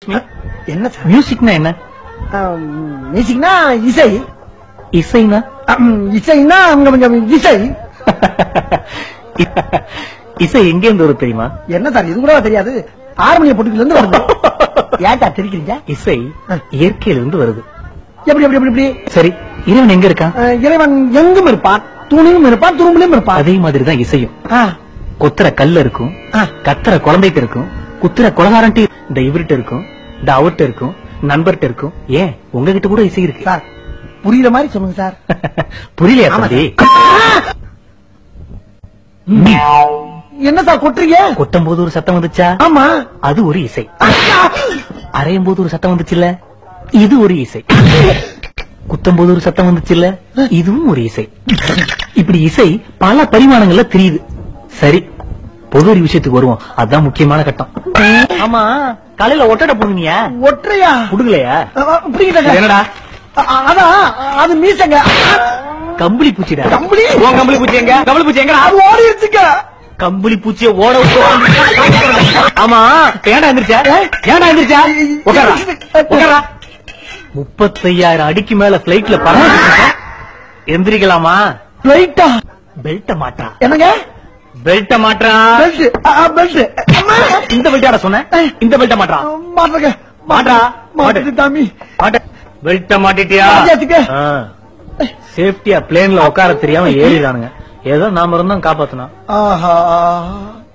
Teach me என்ன sir மியூசிக்னா என்ன மியூசிக்னா இசை இசைனா அம், இசைன்னா அங்க கொஞ்சம் இசை இசை எங்க இருந்து வரும் தெரியுமா என்ன சார் இது கூட தெரியாது ஆறுமணிய பொட்டுக்குல இருந்து வருது ஏன் சார் தெரிக்கிறீங்க இசை இயற்கையில இருந்து வருது எப்படி எப்படி எப்படி எப்படி சரி இறைவன் எங்க இருக்கான் அஹ், இறைவன் எங்கும் இருப்பான் தூணிலும் இருப்பான் துரும்பிலும் இருப்பான் அதே மாதிரிதான் இசையும் ஆ, கொத்துற கல்ல இருக்கும் ஆ. கத்துற குழந்தைகிட்ட இருக்கும் குத்துற கொலகாரன்ட்டு இந்த இவர்கிட்ட இருக்கும் இந்த அவர்கிட்ட இருக்கும் நண்பர்கிட்ட இருக்கும் ஏன் உங்ககிட்ட கூட இசை இருக்கு சார் புரியுற மாதிரி சொல்லுங்க சார் புரியலையா ஆமா தம்பி என்ன சார் கொட்டுறீங்க கொட்டும் போது ஒரு சத்தம் வந்துச்சா ஆமா அது ஒரு இசை அரையும் போது ஒரு சத்தம் வந்துச்சுல்ல இது ஒரு இசை குத்தும் போது ஒரு சத்தம் வந்துச்சுல்ல இதுவும் ஒரு இசை இப்படி இசை பல பரிமாணங்கள்ல தெரியுது சரி பொது அறிவு விஷயத்துக்கு வருவோம் அதான் முக்கியமான கட்டம் ஆமா காலையில ஒட்டடை புடுங்கினியா ஒற்றையா புடுங்கலையா அஹ், புரியுதாங்க என்னடா அ- அதான் அது மீசங்க கம்பளி பூச்சிடா கம்பளி உன் கம்பளி பூச்சி எங்க கம்பளி பூச்சி எங்க அது ஓடிடுச்சுங்க கம்பளி பூச்சிய ஓட விட்டு ஆமா ஏன்டா எந்திரிச்சா ஏன்டா எந்திரிச்சா உட்காரா உட்காரா முப்பத்தையாயிரம் அடிக்கு மேல பிளைட்ல பறந்து எந்திரிக்கலாமா லைட்டா பெல்ட்ட மாட்டா என்னங்க பெல்ட்ட மாட்டா பெல்ட் பெல்ட் இந்த பெல்ட்டாட சொன்ன இந்த பெல்ட்ட மாட்டா மாட்டுறங்க மாட்றா. மாட்டு தாமி மாட்ட பெல்ட்ட மாட்டிட்டியா மாட்டியாச்சுங்க. சேஃப்டியா பிளேன்ல உட்கார தெரியாம ஏறிடானுங்க ஏதோ நாம இருந்தோம் காப்பாத்தணும் ஆஹா